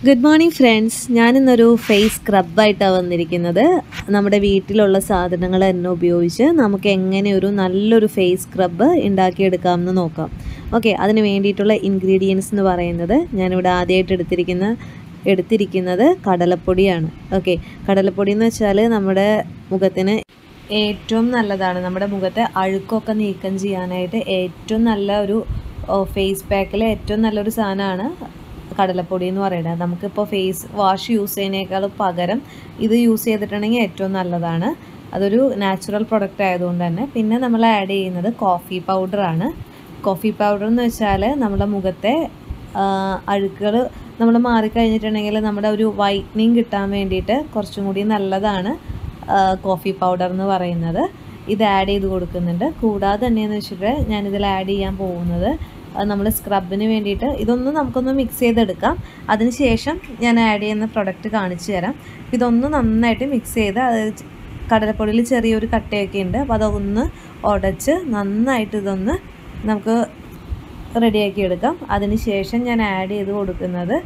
good morning friends ഞാനിന്നൊരു face സ്ക്രബായിട്ടാണ് വന്നിരിക്കുന്നത് നമ്മുടെ വീട്ടിലുള്ള സാധനങ്ങൾ തന്നെ ഉപയോഗിച്ച് നമുക്ക് എങ്ങനെ ഒരു നല്ലൊരു ഫേസ് സ്ക്രബ് ഉണ്ടാക്കിയെടുക്കാമെന്ന് നോക്കാം ഓക്കെ അതിന് വേണ്ടിയിട്ടുള്ള ഇൻഗ്രീഡിയൻസ് എന്ന് പറയുന്നത് ഞാനിവിടെ ആദ്യമായിട്ട് എടുത്തിരിക്കുന്ന എടുത്തിരിക്കുന്നത് കടലപ്പൊടിയാണ് ഓക്കെ കടലപ്പൊടി എന്ന് വെച്ചാൽ നമ്മുടെ മുഖത്തിന് ഏറ്റവും നല്ലതാണ് നമ്മുടെ മുഖത്തെ അഴുക്കൊക്കെ നീക്കം ചെയ്യാനായിട്ട് ഏറ്റവും നല്ല ഒരു ഫേസ് പാക്കിൽ ഏറ്റവും നല്ലൊരു സാധനമാണ് കടലപ്പൊടി എന്ന് പറയുന്നത് നമുക്കിപ്പോൾ ഫേസ് വാഷ് യൂസ് ചെയ്യുന്നതിനേക്കാളും പകരം ഇത് യൂസ് ചെയ്തിട്ടുണ്ടെങ്കിൽ ഏറ്റവും നല്ലതാണ് അതൊരു നാച്ചുറൽ പ്രൊഡക്റ്റ് ആയതുകൊണ്ട് തന്നെ പിന്നെ നമ്മൾ ആഡ് ചെയ്യുന്നത് കോഫി പൗഡറാണ് കോഫി പൗഡർ എന്ന് വെച്ചാൽ നമ്മുടെ മുഖത്തെ അഴുക്കുകൾ നമ്മൾ മാറിക്കഴിഞ്ഞിട്ടുണ്ടെങ്കിൽ നമ്മുടെ ഒരു വൈറ്റനിങ് കിട്ടാൻ വേണ്ടിയിട്ട് കുറച്ചും കൂടി നല്ലതാണ് കോഫി പൗഡർ എന്ന് പറയുന്നത് ഇത് ആഡ് ചെയ്ത് കൊടുക്കുന്നുണ്ട് കൂടാതെ തന്നെയെന്ന് വെച്ചിട്ട് ഞാനിതിൽ ആഡ് ചെയ്യാൻ പോകുന്നത് നമ്മൾ സ്ക്രബിന് വേണ്ടിയിട്ട് ഇതൊന്ന് നമുക്കൊന്ന് മിക്സ് ചെയ്തെടുക്കാം അതിനുശേഷം ഞാൻ ആഡ് ചെയ്യുന്ന പ്രൊഡക്റ്റ് കാണിച്ചു തരാം ഇതൊന്ന് നന്നായിട്ട് മിക്സ് ചെയ്ത് അത് കടലപ്പൊടിയിൽ ചെറിയൊരു കട്ടയൊക്കെ ഉണ്ട് അപ്പോൾ അതൊന്ന് ഉടച്ച് നന്നായിട്ട് ഇതൊന്ന് നമുക്ക് റെഡിയാക്കി എടുക്കാം അതിനുശേഷം ഞാൻ ആഡ് ചെയ്ത് കൊടുക്കുന്നത്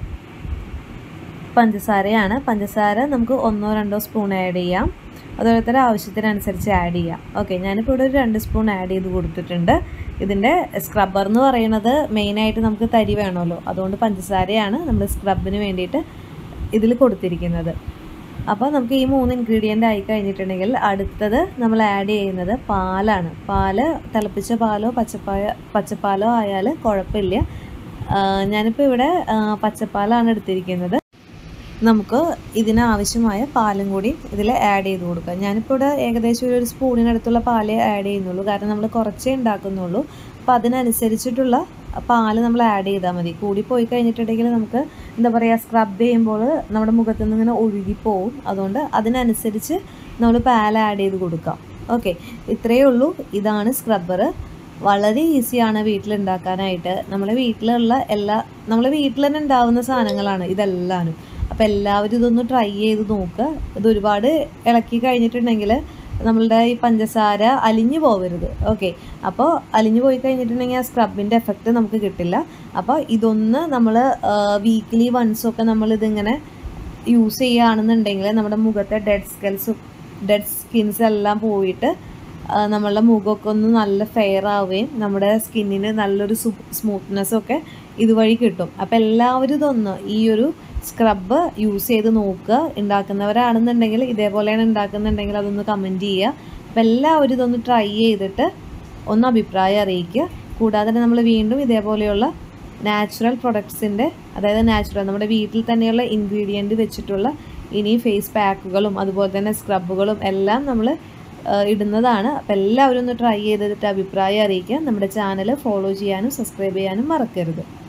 പഞ്ചസാരയാണ് പഞ്ചസാര നമുക്ക് ഒന്നോ രണ്ടോ സ്പൂൺ ആഡ് ചെയ്യാം ഓരോരുത്തരുടെ ആവശ്യത്തിനനുസരിച്ച് ആഡ് ചെയ്യാം ഓക്കെ ഞാനിപ്പോൾ ഇവിടെ ഒരു രണ്ട് സ്പൂൺ ആഡ് ചെയ്ത് കൊടുത്തിട്ടുണ്ട് ഇതിൻ്റെ സ്ക്രബ്ബർ എന്ന് പറയുന്നത് മെയിനായിട്ട് നമുക്ക് തരി വേണമല്ലോ അതുകൊണ്ട് പഞ്ചസാരയാണ് നമ്മൾ സ്ക്രബിന് വേണ്ടിയിട്ട് ഇതിൽ കൊടുത്തിരിക്കുന്നത് അപ്പോൾ നമുക്ക് ഈ മൂന്ന് ഇൻഗ്രീഡിയൻ്റ് ആയി കഴിഞ്ഞിട്ടുണ്ടെങ്കിൽ അടുത്തത് നമ്മൾ ആഡ് ചെയ്യുന്നത് പാലാണ് പാല് തിളപ്പിച്ച പാലോ പച്ചപ്പായ പച്ചപ്പാലോ ആയാൽ കുഴപ്പമില്ല ഞാനിപ്പോൾ ഇവിടെ പച്ചപ്പാലാണ് എടുത്തിരിക്കുന്നത് നമുക്ക് ഇതിന് ആവശ്യമായ പാലും കൂടി ഇതിൽ ആഡ് ചെയ്ത് കൊടുക്കാം ഞാനിപ്പോൾ ഇവിടെ ഏകദേശം ഒരു സ്പൂണിനടുത്തുള്ള പാലേ ആഡ് ചെയ്യുന്നുള്ളൂ കാരണം നമ്മൾ കുറച്ചേ ഉണ്ടാക്കുന്നുള്ളൂ അപ്പോൾ അതിനനുസരിച്ചിട്ടുള്ള പാല് നമ്മൾ ആഡ് ചെയ്താൽ മതി കൂടി പോയി കഴിഞ്ഞിട്ടുണ്ടെങ്കിൽ നമുക്ക് എന്താ പറയുക സ്ക്രബ് ചെയ്യുമ്പോൾ നമ്മുടെ മുഖത്തു നിന്ന് ഇങ്ങനെ ഒഴുകിപ്പോവും അതുകൊണ്ട് അതിനനുസരിച്ച് നമ്മൾ പാൽ ആഡ് ചെയ്ത് കൊടുക്കാം ഓക്കെ ഇത്രയേ ഉള്ളൂ ഇതാണ് സ്ക്രബ്ബർ വളരെ ഈസിയാണ് വീട്ടിലുണ്ടാക്കാനായിട്ട് നമ്മളെ വീട്ടിലുള്ള എല്ലാ നമ്മളെ വീട്ടിൽ തന്നെ ഉണ്ടാവുന്ന സാധനങ്ങളാണ് ഇതെല്ലാനും അപ്പോൾ എല്ലാവരും ഇതൊന്ന് ട്രൈ ചെയ്ത് നോക്കുക ഇത് ഒരുപാട് ഇളക്കി കഴിഞ്ഞിട്ടുണ്ടെങ്കിൽ നമ്മളുടെ ഈ പഞ്ചസാര അലിഞ്ഞു പോകരുത് ഓക്കെ അപ്പോൾ അലിഞ്ഞു പോയി കഴിഞ്ഞിട്ടുണ്ടെങ്കിൽ ആ സ്ക്രബിൻ്റെ എഫക്റ്റ് നമുക്ക് കിട്ടില്ല അപ്പോൾ ഇതൊന്ന് നമ്മൾ വീക്ക്ലി വൺസൊക്കെ നമ്മൾ ഇതിങ്ങനെ യൂസ് ചെയ്യുകയാണെന്നുണ്ടെങ്കിൽ നമ്മുടെ മുഖത്തെ ഡെഡ് സ്കെൽസ് ഡെഡ് സ്കിൻസ് എല്ലാം പോയിട്ട് നമ്മളുടെ മുഖമൊക്കെ ഒന്ന് നല്ല ഫെയർ ആവുകയും നമ്മുടെ സ്കിന്നിന് നല്ലൊരു സ്മൂത്ത്നെസ്സൊക്കെ ഇതുവഴി കിട്ടും അപ്പോൾ എല്ലാവരും ഇതൊന്ന് ഈ ഒരു സ്ക്രബ് യൂസ് ചെയ്ത് നോക്കുക ഉണ്ടാക്കുന്നവരാണെന്നുണ്ടെങ്കിൽ ഇതേപോലെയാണ് ഉണ്ടാക്കുന്നുണ്ടെങ്കിൽ അതൊന്ന് കമൻറ്റ് ചെയ്യുക അപ്പോൾ എല്ലാവരും ഇതൊന്ന് ട്രൈ ചെയ്തിട്ട് ഒന്ന് അഭിപ്രായം അറിയിക്കുക കൂടാതെ നമ്മൾ വീണ്ടും ഇതേപോലെയുള്ള നാച്ചുറൽ പ്രൊഡക്ട്സിൻ്റെ അതായത് നാച്ചുറൽ നമ്മുടെ വീട്ടിൽ തന്നെയുള്ള ഇൻഗ്രീഡിയൻറ്റ് വെച്ചിട്ടുള്ള ഇനി ഫേസ് പാക്കുകളും അതുപോലെ തന്നെ സ്ക്രബുകളും എല്ലാം നമ്മൾ ഇടുന്നതാണ് അപ്പോൾ എല്ലാവരും ഒന്ന് ട്രൈ ചെയ്തിട്ട് അഭിപ്രായം അറിയിക്കുക നമ്മുടെ ചാനൽ ഫോളോ ചെയ്യാനും സബ്സ്ക്രൈബ് ചെയ്യാനും മറക്കരുത്